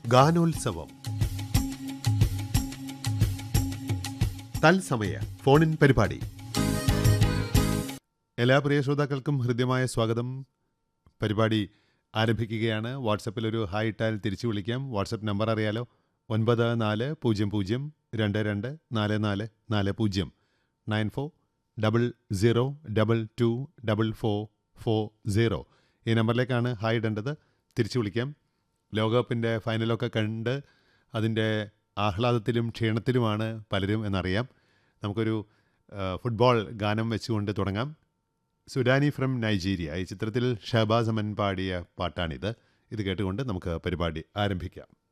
ഗാനോത്സവം തത്സമയ ഫോണിൻ പരിപാടി എല്ലാ പ്രിയ ശ്രോതാക്കൾക്കും ഹൃദ്യമായ സ്വാഗതം പരിപാടി ആരംഭിക്കുകയാണ് വാട്സപ്പിൽ ഒരു ഹായ് ഇട്ടാൽ തിരിച്ചു വിളിക്കാം വാട്സപ്പ് നമ്പർ അറിയാലോ ഒൻപത് നാല് പൂജ്യം പൂജ്യം രണ്ട് രണ്ട് നാല് നാല് നാല് പൂജ്യം nine four double zero double two double four four zero ഈ നമ്പറിലേക്കാണ് ഹായ് ഇടേണ്ടത് തിരിച്ചു വിളിക്കാം ലോകകപ്പിൻ്റെ ഫൈനലൊക്കെ കണ്ട് അതിൻ്റെ ആഹ്ലാദത്തിലും ക്ഷീണത്തിലുമാണ് പലരും എന്നറിയാം നമുക്കൊരു ആ, ഫുട്ബോൾ ഗാനം വെച്ചുകൊണ്ട് തുടങ്ങാം സുഡാനി ഫ്രം നൈജീരിയ ഈ ചിത്രത്തിൽ ഷഹബാസ് അമൻ പാടിയ പാട്ടാണിത് ഇത് കേട്ടുകൊണ്ട് നമുക്ക് പരിപാടി ആരംഭിക്കാം